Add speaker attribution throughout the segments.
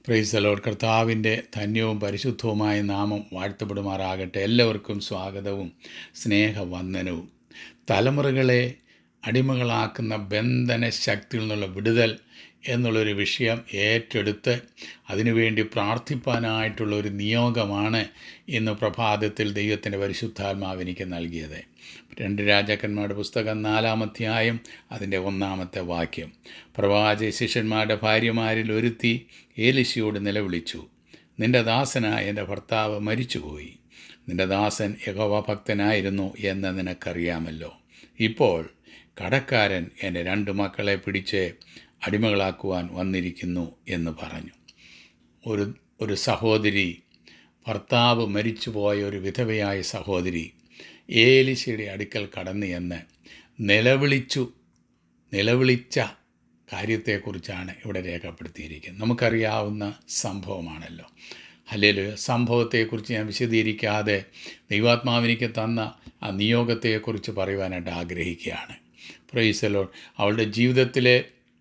Speaker 1: പ്രൈസലോട് കർത്താവിൻ്റെ ധന്യവും പരിശുദ്ധവുമായ നാമം വാഴ്ത്തപ്പെടുമാറാകട്ടെ എല്ലാവർക്കും സ്വാഗതവും സ്നേഹവന്ദനവും തലമുറകളെ അടിമകളാക്കുന്ന ബന്ധന ശക്തിയിൽ നിന്നുള്ള വിടുതൽ എന്നുള്ളൊരു വിഷയം ഏറ്റെടുത്ത് അതിനുവേണ്ടി പ്രാർത്ഥിപ്പാനായിട്ടുള്ള ഒരു നിയോഗമാണ് ഇന്ന് പ്രഭാതത്തിൽ ദൈവത്തിൻ്റെ പരിശുദ്ധാത്മാവ് എനിക്ക് നൽകിയത് രണ്ട് രാജാക്കന്മാരുടെ പുസ്തകം നാലാമധ്യായം അതിൻ്റെ ഒന്നാമത്തെ വാക്യം പ്രവാചക ശിഷ്യന്മാരുടെ ഭാര്യമാരിൽ ഒരുത്തി ഏലിശിയോട് നിലവിളിച്ചു നിന്റെ ദാസനായ എൻ്റെ ഭർത്താവ് മരിച്ചുപോയി നിന്റെ ദാസൻ യഹോവ ഭക്തനായിരുന്നു എന്ന് നിനക്കറിയാമല്ലോ ഇപ്പോൾ കടക്കാരൻ എൻ്റെ രണ്ട് മക്കളെ പിടിച്ച് അടിമകളാക്കുവാൻ വന്നിരിക്കുന്നു എന്ന് പറഞ്ഞു ഒരു ഒരു സഹോദരി ഭർത്താവ് മരിച്ചുപോയ ഒരു വിധവയായ സഹോദരി ഏലിശയുടെ അടുക്കൽ കടന്നു എന്ന് നിലവിളിച്ചു നിലവിളിച്ച കാര്യത്തെക്കുറിച്ചാണ് ഇവിടെ രേഖപ്പെടുത്തിയിരിക്കുന്നത് നമുക്കറിയാവുന്ന സംഭവമാണല്ലോ അല്ലെങ്കിൽ സംഭവത്തെക്കുറിച്ച് ഞാൻ വിശദീകരിക്കാതെ ദൈവാത്മാവിനിക്ക് തന്ന ആ നിയോഗത്തെക്കുറിച്ച് പറയുവാനായിട്ട് ആഗ്രഹിക്കുകയാണ് പ്രൈസലോ അവളുടെ ജീവിതത്തിലെ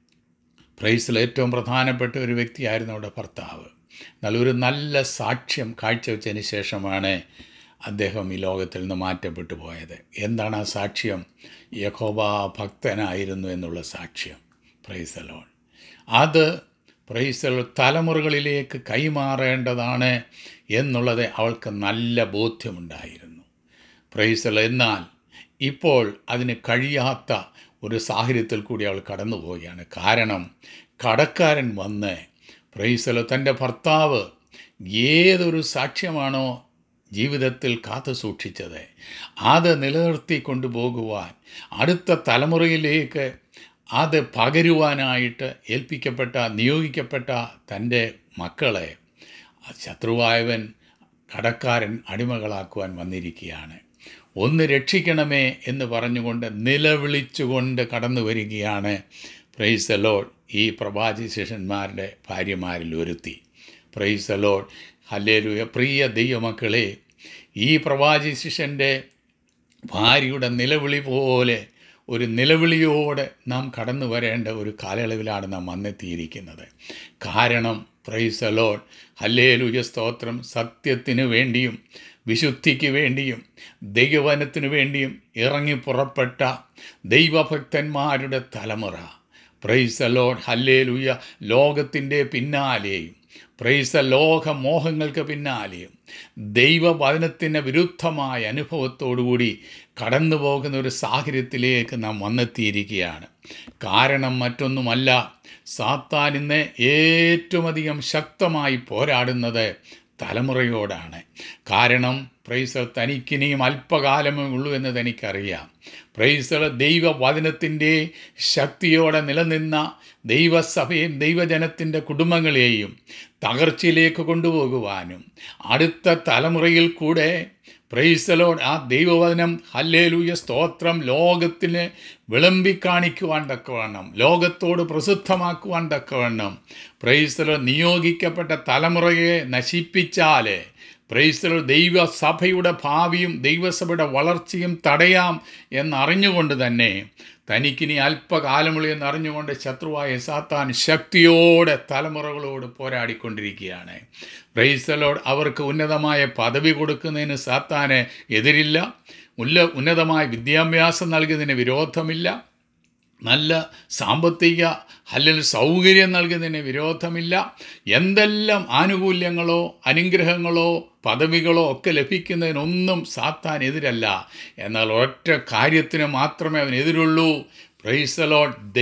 Speaker 1: പ്രൈസിൽ ഏറ്റവും പ്രധാനപ്പെട്ട ഒരു വ്യക്തിയായിരുന്നു അവളുടെ ഭർത്താവ് എന്നാൽ ഒരു നല്ല സാക്ഷ്യം കാഴ്ചവെച്ചതിന് ശേഷമാണ് അദ്ദേഹം ഈ ലോകത്തിൽ നിന്ന് മാറ്റപ്പെട്ടു പോയത് എന്താണ് ആ സാക്ഷ്യം യഹോബ ഭക്തനായിരുന്നു എന്നുള്ള സാക്ഷ്യം പ്രൈസലോൺ അത് പ്രൈസൽ തലമുറകളിലേക്ക് കൈമാറേണ്ടതാണ് എന്നുള്ളത് അവൾക്ക് നല്ല ബോധ്യമുണ്ടായിരുന്നു പ്രൈസൽ എന്നാൽ ഇപ്പോൾ അതിന് കഴിയാത്ത ഒരു സാഹചര്യത്തിൽ കൂടി അവൾ കടന്നു പോവുകയാണ് കാരണം കടക്കാരൻ വന്ന് പ്രൈസലോ തൻ്റെ ഭർത്താവ് ഏതൊരു സാക്ഷ്യമാണോ ജീവിതത്തിൽ കാത്തു സൂക്ഷിച്ചത് അത് നിലനിർത്തി കൊണ്ടുപോകുവാൻ അടുത്ത തലമുറയിലേക്ക് അത് പകരുവാനായിട്ട് ഏൽപ്പിക്കപ്പെട്ട നിയോഗിക്കപ്പെട്ട തൻ്റെ മക്കളെ ശത്രുവായവൻ കടക്കാരൻ അടിമകളാക്കുവാൻ വന്നിരിക്കുകയാണ് ഒന്ന് രക്ഷിക്കണമേ എന്ന് പറഞ്ഞുകൊണ്ട് നിലവിളിച്ചുകൊണ്ട് കടന്നു വരികയാണ് പ്രൈസ് അലോഡ് ഈ പ്രവാചി ശിഷ്യന്മാരുടെ ഭാര്യമാരിൽ ഒരുത്തി പ്രൈസ് അലോഡ് ഹല്ലേലൂയ പ്രിയ ദൈവമക്കളെ ഈ പ്രവാചി ശിഷ്യൻ്റെ ഭാര്യയുടെ നിലവിളി പോലെ ഒരു നിലവിളിയോടെ നാം കടന്നു വരേണ്ട ഒരു കാലയളവിലാണ് നാം വന്നെത്തിയിരിക്കുന്നത് കാരണം പ്രൈസ് അലോഡ് ഹല്ലേലൂയ സ്തോത്രം സത്യത്തിന് വേണ്ടിയും വിശുദ്ധിക്ക് വേണ്ടിയും ദൈവവനത്തിനു വേണ്ടിയും ഇറങ്ങി പുറപ്പെട്ട ദൈവഭക്തന്മാരുടെ തലമുറ പ്രൈസ് ലോഡ് ഹല്ലേലുയ ലോകത്തിൻ്റെ പിന്നാലെയും പ്രൈസ ലോക മോഹങ്ങൾക്ക് പിന്നാലെയും ദൈവവചനത്തിന് വിരുദ്ധമായ അനുഭവത്തോടുകൂടി കടന്നു പോകുന്ന ഒരു സാഹചര്യത്തിലേക്ക് നാം വന്നെത്തിയിരിക്കുകയാണ് കാരണം മറ്റൊന്നുമല്ല സാത്താൻ ഇന്ന് ഏറ്റവും അധികം ശക്തമായി പോരാടുന്നത് തലമുറയോടാണ് കാരണം പ്രൈസർ തനിക്കിനിയും അല്പകാലമേ ഉള്ളൂ എന്ന് തനിക്കറിയാം പ്രൈസർ ദൈവവചനത്തിൻ്റെ ശക്തിയോടെ നിലനിന്ന ദൈവസഭയും ദൈവജനത്തിൻ്റെ കുടുംബങ്ങളെയും തകർച്ചയിലേക്ക് കൊണ്ടുപോകുവാനും അടുത്ത തലമുറയിൽ കൂടെ പ്രൈസലോൺ ആ ദൈവവചനം ഹല്ലേലൂയ സ്തോത്രം ലോകത്തിന് വിളമ്പി കാണിക്കുവാൻ തക്കവണ്ണം ലോകത്തോട് പ്രസിദ്ധമാക്കുവാൻ തക്കവണ്ണം പ്രൈസലോ നിയോഗിക്കപ്പെട്ട തലമുറയെ നശിപ്പിച്ചാൽ പ്രൈസലോ ദൈവസഭയുടെ ഭാവിയും ദൈവസഭയുടെ വളർച്ചയും തടയാം എന്നറിഞ്ഞുകൊണ്ട് തന്നെ തനിക്കിനി അല്പകാലമുള്ളൂ എന്നറിഞ്ഞുകൊണ്ട് ശത്രുവായ സാത്താൻ ശക്തിയോടെ തലമുറകളോട് പോരാടിക്കൊണ്ടിരിക്കുകയാണ് പ്രൈസലോട് അവർക്ക് ഉന്നതമായ പദവി കൊടുക്കുന്നതിന് സാത്താന് എതിരില്ല ഉല്ല ഉന്നതമായ വിദ്യാഭ്യാസം നൽകുന്നതിന് വിരോധമില്ല നല്ല സാമ്പത്തിക അല്ലെങ്കിൽ സൗകര്യം നൽകുന്നതിന് വിരോധമില്ല എന്തെല്ലാം ആനുകൂല്യങ്ങളോ അനുഗ്രഹങ്ങളോ പദവികളോ ഒക്കെ ലഭിക്കുന്നതിനൊന്നും സാത്താൻ എതിരല്ല എന്നാൽ ഒറ്റ കാര്യത്തിന് മാത്രമേ അവനെതിരുള്ളൂ പ്രൈസലോ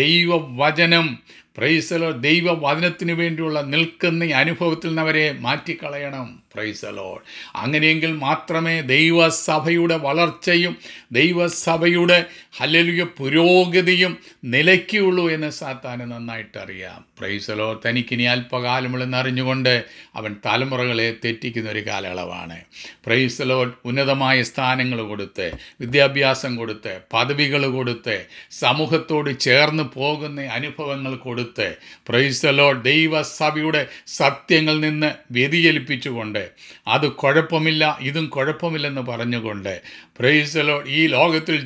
Speaker 1: ദൈവവചനം പ്രൈസലോ ദൈവവചനത്തിന് വേണ്ടിയുള്ള നിൽക്കുന്ന ഈ അനുഭവത്തിൽ നിന്ന് അവരെ മാറ്റിക്കളയണം പ്രൈസലോ അങ്ങനെയെങ്കിൽ മാത്രമേ ദൈവസഭയുടെ വളർച്ചയും ദൈവസഭയുടെ ഹലലുയ പുരോഗതിയും നിലയ്ക്കുള്ളൂ എന്ന് സാത്താന് നന്നായിട്ട് അറിയാം പ്രൈസലോ തനിക്കിനി അല്പകാലമുള്ളെന്ന് അറിഞ്ഞുകൊണ്ട് അവൻ തലമുറകളെ തെറ്റിക്കുന്ന ഒരു കാലയളവാണ് പ്രൈസലോ ഉന്നതമായ സ്ഥാനങ്ങൾ കൊടുത്ത് വിദ്യാഭ്യാസം കൊടുത്ത് പദവികൾ കൊടുത്ത് സമൂഹത്തോട് ചേർന്ന് പോകുന്ന അനുഭവങ്ങൾ കൊടുത്ത് പ്രൈസലോ ദൈവസഭയുടെ സത്യങ്ങളിൽ നിന്ന് വ്യതിചലിപ്പിച്ചുകൊണ്ട് അത് കുഴപ്പമില്ല ഇതും കുഴപ്പമില്ലെന്ന് പറഞ്ഞുകൊണ്ട് പ്രൈസലോ ഈ ലോകത്തിൽ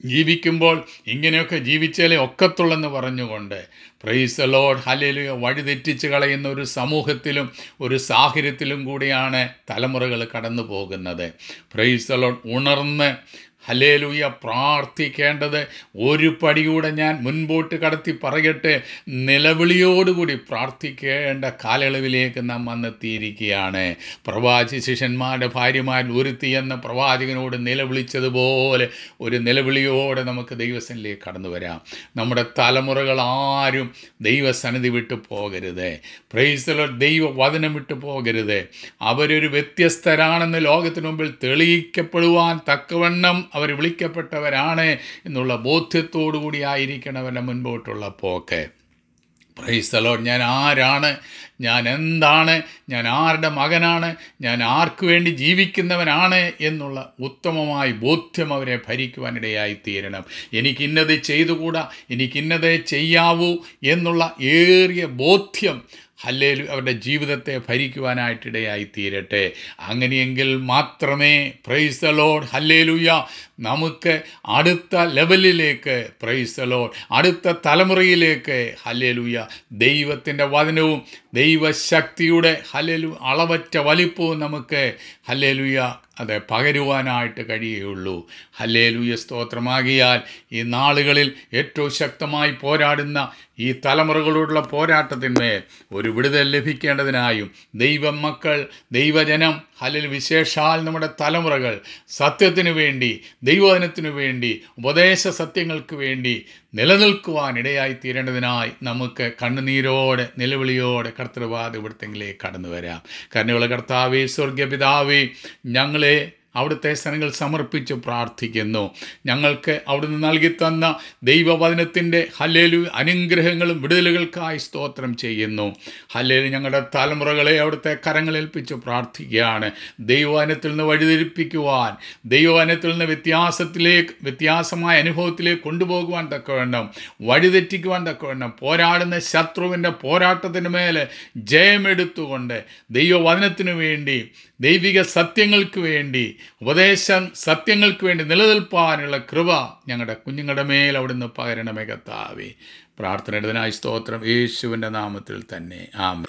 Speaker 1: ജീവിക്കുമ്പോൾ ഇങ്ങനെയൊക്കെ ജീവിച്ചാലേ ഒക്കത്തുള്ളെന്ന് പറഞ്ഞുകൊണ്ട് പ്രൈസ് ലോഡ് ഹലേലുയ വഴിതെറ്റിച്ച് കളയുന്ന ഒരു സമൂഹത്തിലും ഒരു സാഹചര്യത്തിലും കൂടിയാണ് തലമുറകൾ കടന്നു പോകുന്നത് പ്രൈസ് ലോഡ് ഉണർന്ന് ഹലേലുയ പ്രാർത്ഥിക്കേണ്ടത് ഒരു പടി കൂടെ ഞാൻ മുൻപോട്ട് കടത്തി പറയട്ടെ നിലവിളിയോടുകൂടി പ്രാർത്ഥിക്കേണ്ട കാലയളവിലേക്ക് നാം വന്നെത്തിയിരിക്കുകയാണ് പ്രവാചി ശിഷ്യന്മാരുടെ ഭാര്യമാരിൽ ഒരുത്തി എന്ന പ്രവാചകനോട് നിലവിളിച്ചതുപോലെ ഒരു നിലവിളിയോടെ നമുക്ക് ദൈവസനിലേക്ക് കടന്നു വരാം നമ്മുടെ തലമുറകൾ ആരും ദൈവസന്നിധി വിട്ടു പോകരുത് പ്രൈസലോ ദൈവ വചനം വിട്ടു പോകരുത് അവരൊരു വ്യത്യസ്തരാണെന്ന് ലോകത്തിന് മുമ്പിൽ തെളിയിക്കപ്പെടുവാൻ തക്കവണ്ണം അവർ വിളിക്കപ്പെട്ടവരാണ് എന്നുള്ള ബോധ്യത്തോടു കൂടി ആയിരിക്കണം അവരുടെ മുൻപോട്ടുള്ള പോക്ക് പ്രൈസ്തലോ ഞാൻ ആരാണ് ഞാൻ എന്താണ് ഞാൻ ആരുടെ മകനാണ് ഞാൻ ആർക്കു വേണ്ടി ജീവിക്കുന്നവനാണ് എന്നുള്ള ഉത്തമമായ ബോധ്യം അവരെ ഭരിക്കുവാനിടയായി തീരണം എനിക്ക് ഇന്നത് ചെയ്തുകൂടാ എനിക്ക് ഇന്നതേ ചെയ്യാവൂ എന്നുള്ള ഏറിയ ബോധ്യം ഹല്ലേലു അവരുടെ ജീവിതത്തെ ഭരിക്കുവാനായിട്ടിടയായി തീരട്ടെ അങ്ങനെയെങ്കിൽ മാത്രമേ പ്രൈസ് ദ ലോഡ് ഹല്ലേലുയ നമുക്ക് അടുത്ത ലെവലിലേക്ക് പ്രൈസ് ദ ലോഡ് അടുത്ത തലമുറയിലേക്ക് ഹല്ലേലുയ ദൈവത്തിൻ്റെ വചനവും ദൈവശക്തിയുടെ ഹല്ലേലു അളവറ്റ വലിപ്പവും നമുക്ക് ഹല്ലേലുയ അത് പകരുവാനായിട്ട് കഴിയുകയുള്ളൂ ഹല്ലേലൂയ സ്തോത്രമാകിയാൽ ഈ നാളുകളിൽ ഏറ്റവും ശക്തമായി പോരാടുന്ന ഈ തലമുറകളോടുള്ള പോരാട്ടത്തിന്മേൽ ഒരു വിടുതൽ ലഭിക്കേണ്ടതിനായും ദൈവം മക്കൾ ദൈവജനം ഹല്ലിൽ വിശേഷാൽ നമ്മുടെ തലമുറകൾ സത്യത്തിനു വേണ്ടി ദൈവവചനത്തിനു വേണ്ടി ഉപദേശ സത്യങ്ങൾക്ക് വേണ്ടി നിലനിൽക്കുവാൻ ഇടയായി തീരേണ്ടതിനായി നമുക്ക് കണ്ണുനീരോടെ നിലവിളിയോടെ കർത്തൃപാത ഇവിടത്തെങ്കിലേക്ക് കടന്നു വരാം കരുണയുള്ള കർത്താവേ സ്വർഗപിതാവേ ഞങ്ങളെ അവിടുത്തെ സ്ഥലങ്ങൾ സമർപ്പിച്ച് പ്രാർത്ഥിക്കുന്നു ഞങ്ങൾക്ക് അവിടുന്ന് നൽകി തന്ന ദൈവവചനത്തിൻ്റെ ഹല്ലേലു അനുഗ്രഹങ്ങളും വിടുതലുകൾക്കായി സ്തോത്രം ചെയ്യുന്നു ഹല്ലേലു ഞങ്ങളുടെ തലമുറകളെ അവിടുത്തെ കരങ്ങളേൽപ്പിച്ച് പ്രാർത്ഥിക്കുകയാണ് ദൈവവചനത്തിൽ നിന്ന് വഴിതിരിപ്പിക്കുവാൻ ദൈവവചനത്തിൽ നിന്ന് വ്യത്യാസത്തിലേക്ക് വ്യത്യാസമായ അനുഭവത്തിലേക്ക് കൊണ്ടുപോകുവാൻ തക്കവണ്ണം വഴിതെറ്റിക്കുവാൻ തക്കവണ്ണം പോരാടുന്ന ശത്രുവിൻ്റെ പോരാട്ടത്തിന് മേലെ ജയമെടുത്തുകൊണ്ട് ദൈവവചനത്തിനു വേണ്ടി ദൈവിക സത്യങ്ങൾക്ക് വേണ്ടി ഉപദേശം സത്യങ്ങൾക്ക് വേണ്ടി നിലനിൽപ്പാനുള്ള കൃപ ഞങ്ങളുടെ കുഞ്ഞുങ്ങളുടെ മേൽ അവിടുന്ന് പകരണമേ കത്താവേ പ്രാർത്ഥന സ്തോത്രം യേശുവിൻ്റെ നാമത്തിൽ തന്നെ ആമേൻ